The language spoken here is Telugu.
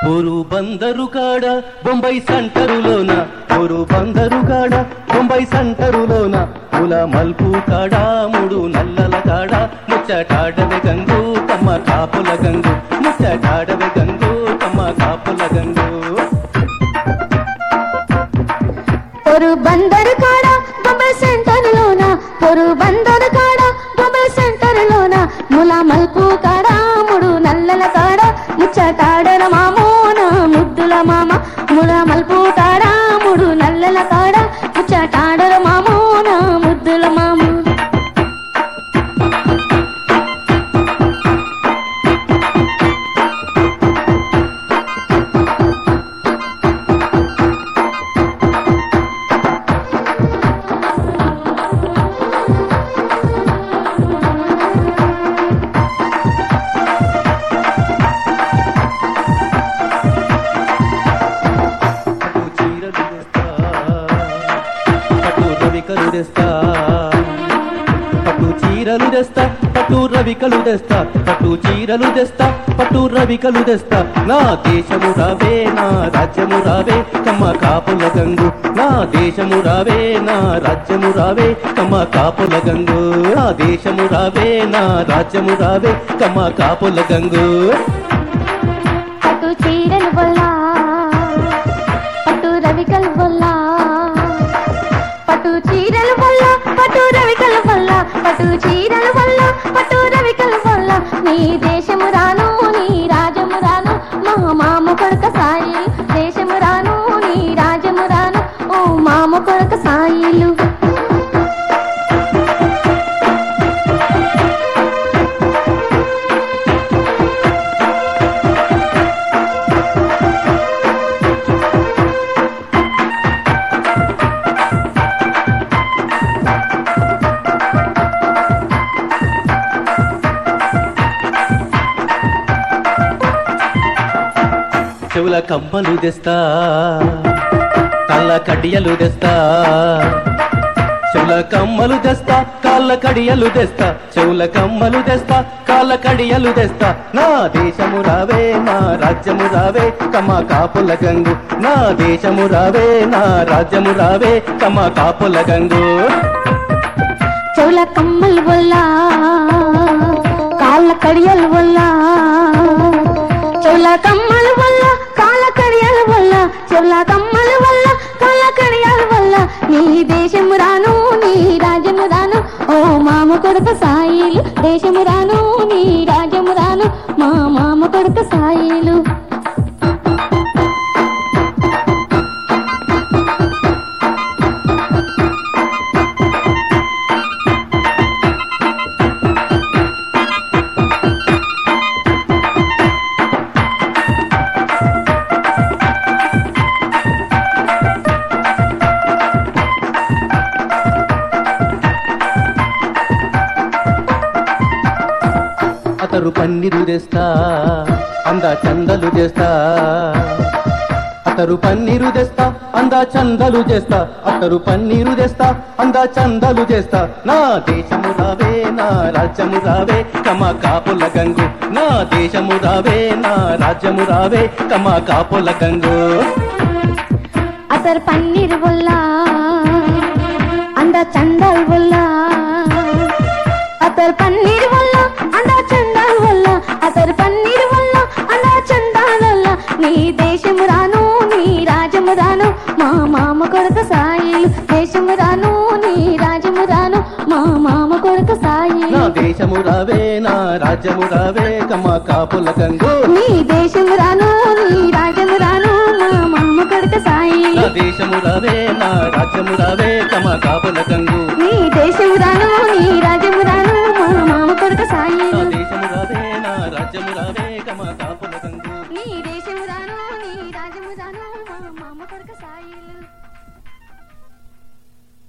పోరు బందరు కాడ బొంబాయి సంటరులోన పోరు బందరు కాడ బొంబాయి సంటరులోన పుల మల్పు కాడ మూడు నల్లల కాడ ముచ్చటాడవే గంగు తమ్మ కాపుల గంగు ముచ్చటాడవే గంగు తమ్మ కాపుల గంగు పొరు బందరు కాడ బొంబాయి సెంటర్ లోన పొరు బందరు కాడ బొంబాయి సెంటర్ లోన ముల మల్పు కాడ ముడు నల్లల కాడ ముచ్చటాడన మామోన ముద్దుల మామ ముల మల్పు కాడ ముడు నల్లల కాడ ముచ్చటాడన మామోన ముద్దుల మామ పట్టు చీరలు తెస్తా పట్టు రవికలు తెస్తా పట్టు చీరలు తెస్తా పట్టు రవికలు తెస్తా పట్టు చీరలు తెస్తా పట్టు రవికలు తెస్తా నా దేశము రావే నా రాజ్యము రావే కమ్మ కాపుల గంగు నా దేశము రావే నా రాజ్యము రావే కమ్మ కాపుల గంగు నా దేశము రావే నా రాజ్యము రావే కమ్మ కాపుల గంగు పట్టు చీరలు వల్ల పట్టు రవికలు వల్ల పట్టు చీరల వల్ల పట్టు రవికల వల్ల పట్టు చీరల వల్ల పట్టు రవికల వల్ల నీ దేశము రాను నీ రాజము రాను మా మామ కొడుక సాయి దేశము రాను నీ రాజము రాను ఓ మామ కొడుక సాయిలు చెవుల కమ్మలు తెస్తా కళ్ళ కడియలు తెస్తా చెవుల కమ్మలు తెస్తా కాళ్ళ కడియలు తెస్తా చెవుల కమ్మలు తెస్తా కాళ్ళ కడియలు తెస్తా నా దేశము రావే నా రాజ్యము రావే కమ కాపుల గంగు నా దేశము రావే నా రాజ్యము రావే కమ కాపుల గంగు చెవుల కమ్మల వల్ల కాళ్ళ కడియల వల్ల చెవుల కమ్మల వల్ల కాళ్ళ కడియల వల్ల చెవుల కమ్మల వల్ల కాళ్ళ కడియల వల్ల నీ దేశము రాను నీ రాజ్యము రాను ఓ మామ కొడుక సాయిలు దేశము రాను నీ రాజ్యము రాను మా మామ కొడుక సాయిలు అతరు పన్నీరు తెస్తా అందా చందలు చేస్తా అతరు పన్నీరు తెస్తా అందా చందలు చేస్తా అతరు పన్నీరు తెస్తా అందా చందలు చేస్తా నా దేశము రావే నా రాజ్యము రావే కమ కాపుల గంగు నా దేశము రావే నా రాజ్యము రావే కమ కాపుల గంగు అతర్ పన్నీర్ వల్ల అంద చందల్ వల్ల అతర్ పన్నీర్ వల్ల అంద చందాల్ వల్ల అతర్ పన్నీర్ వల్ల అంద చందాల్ వల్ల నీ దేశము రాను నీ రాజము రాను మా మామ కొడుక సాయిలు దేశము రాను నీ రాజము రాను మా మామ కొడుక నా సాయిలు దేశము రావే నా రాజ్యము రావే కమ కాపుల గంగు నీ దేశము రాను నీ రాజము రాను మా మామ కొడుక సాయిలు నా దేశము రావే నా రాజ్యము రావే కమ కాపుల గంగు నీ దేశము రాను